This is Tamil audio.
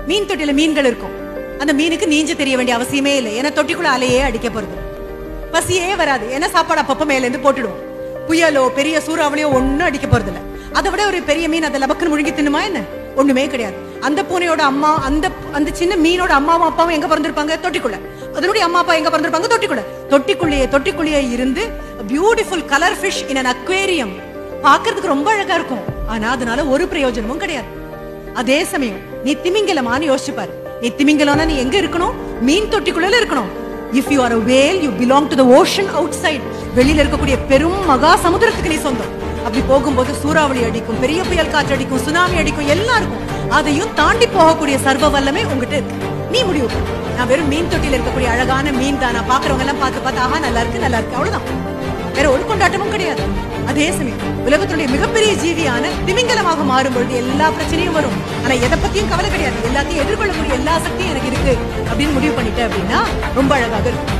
மீன் தொட்டில மீன்கள் இருக்கும் அந்த மீனுக்கு நீஞ்ச தெரிய வேண்டிய அவசியமே இல்லை ஏன்னா தொட்டிக்குள்ள அலையே அடிக்க போறது பசியே வராது ஏன்னா சாப்பாடு அப்பப்ப மேல இருந்து போட்டுடுவோம் புயலோ பெரிய சூறாவளியோ ஒண்ணும் அடிக்க போறது இல்ல அதை விட ஒரு பெரிய மீன் அதை லபக்குன்னு முழுங்கி தின்னுமா என்ன ஒண்ணுமே கிடையாது அந்த பூனையோட அம்மா அந்த அந்த சின்ன மீனோட அம்மாவும் அப்பாவும் எங்க பிறந்திருப்பாங்க தொட்டிக்குள்ள அதனுடைய அம்மா அப்பா எங்க பிறந்திருப்பாங்க தொட்டிக்குள்ள தொட்டிக்குள்ளேயே தொட்டிக்குள்ளேயே இருந்து beautiful colour fish in an aquarium பார்க்கிறதுக்கு ரொம்ப அழகா இருக்கும் ஆனா அதனால ஒரு பிரயோஜனமும் கிடையாது அதே சமயம் நீ திமிங்கலமான்னு யோசிச்சு பாரு நீ திமிங்கலம்னா நீ எங்க இருக்கணும் மீன் தொட்டிக்குள்ள இருக்கணும் if you are a whale you belong to the ocean outside வெளியில இருக்கக்கூடிய பெரும் மகா சமுத்திரத்துக்கு நீ சொந்தம் அப்படி போகும்போது சூறாவளி அடிக்கும் பெரிய புயல் காற்று அடிக்கும் சுனாமி அடிக்கும் எல்லாம் இருக்கும் அதையும் தாண்டி போகக்கூடிய சர்வ வல்லமை உங்ககிட்ட இருக்கு நீ முடிவு பண்ணு. நான் வெறும் மீன் தொட்டில இருக்கக்கூடிய அழகான மீன் தானா பாக்குறவங்க எல்லாம் பார்த்து பார்த்து ஆஹா நல்லா இருக்கு நல்லா இருக்கு அவ்வளவுதான் வேற ஒரு கொண்டாட்டமும் கிடையாது அதே சமயம் உலகத்தினுடைய மிகப்பெரிய ஜீவியான திமிங்கலமாக மாறும் பொழுது எல்லா பிரச்சனையும் வரும் ஆனா எதை பத்தியும் கவலை கிடையாது எல்லாத்தையும் எதிர்கொள்ளக்கூடிய எல்லா சக்தியும் எனக்கு இருக்கு அப்படின்னு முடிவு பண்ணிட்டேன் அப்படின்னா ரொம்ப அழகாக இருக்கும்